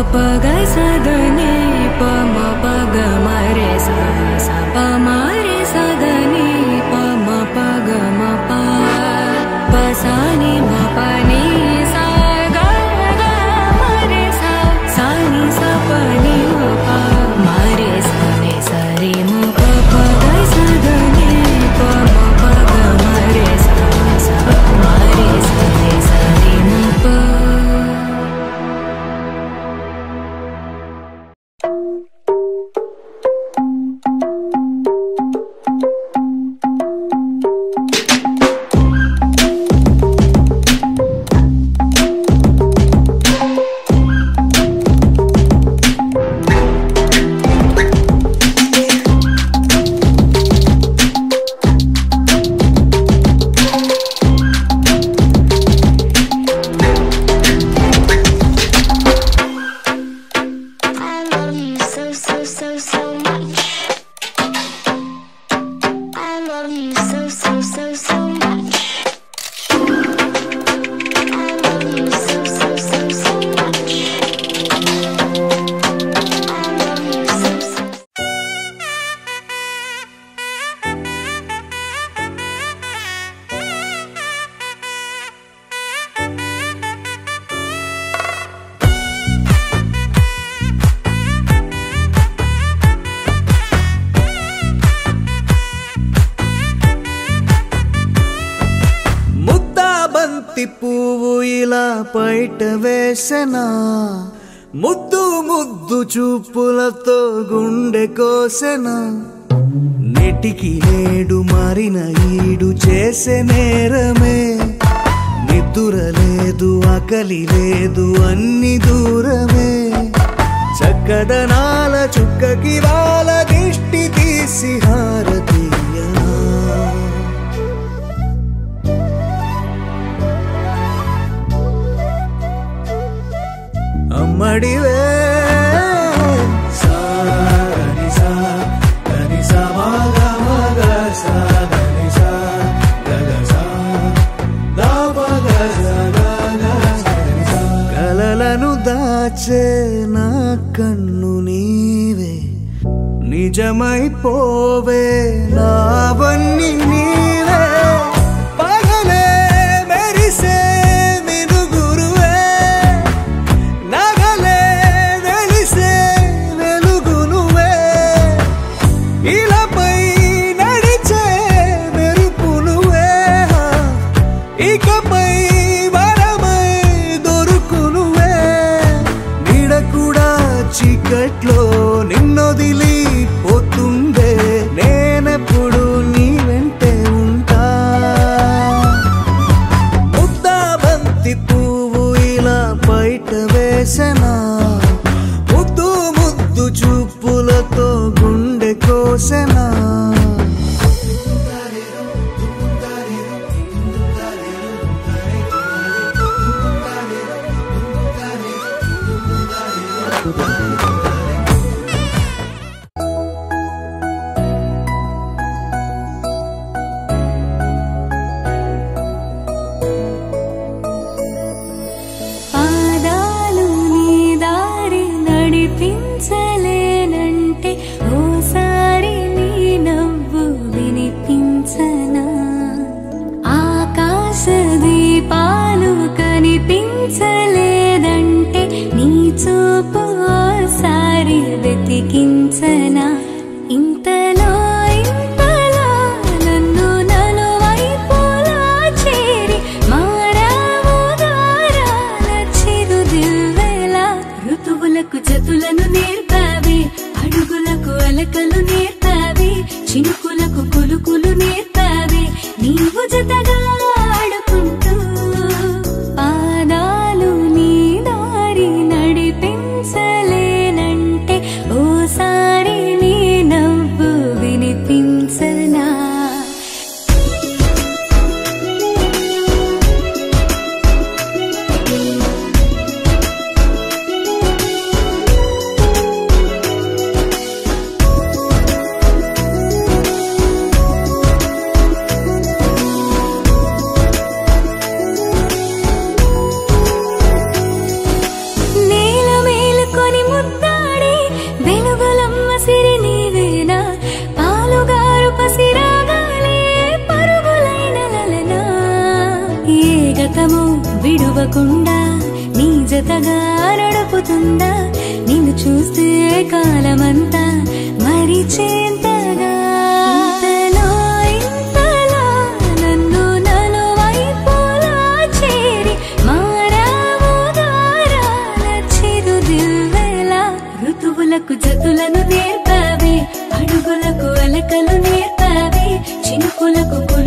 ప గ స ద ని ప మ ప గ మ రే స స ప మ రే స ద ని ప మ ప గ మ ప ప స ని మ ప ని స గ గ మ రే స స ని స ప ని మ ప మ రే స ని స రి మ ప ప గ స ద ని ప మ ప గ మ రే స స మ రే స ని స రి మ ప I love you so, so, so, so much. I love you so, so, so, so much. I love you so, so, so, so much. I love you so, so, ముద్దా బంతి పువ్వు ఇలా బయట వేసెనా ముద్దు ముద్దు చూపులతో గుండె కోసెనా నెటికి నేడు మారిన ఈడు చేసే నేరమే నిద్దుర లేదు ఆకలి లేదు అన్ని దూరమే చక్కదనాల చుక్కకి వాళ్ళ దిష్టి తీసి హారతీయనా అమ్మడివే కలలను దాచే నా కన్ను నీవే నిజమైపోవే నావన్నీ నీవే పగలే మెరిసే మినుగురువే నగలే వెలిసే వెలుగునువే ఇలాపై నడిచే మెరుపునువే ఇకపై వరమై దొరుకునువే నీడ కూడా చీకట్లో నిన్నొదిలి పోతుందే నేనెప్పుడు నీ వెంటే ఉంటా ముద్దా బంతి పువ్వు ఇలా బయట వేసెనా ముద్దు ముద్దు చూపులతో గుండె కోసెనా విడువకుండా నీ జతగా నడుపుతుందా నిన్ను చూస్తే కాలమంతా మరిచేంతగా ఇంతలో ఇంతలా నన్ను నలువైపులా చేరి మారావు దారాల చిరుదివ్వెలా ఋతువులకు జతులను నేర్పావి అడుగులకు అలకలు నేర్పావి చినుకులకు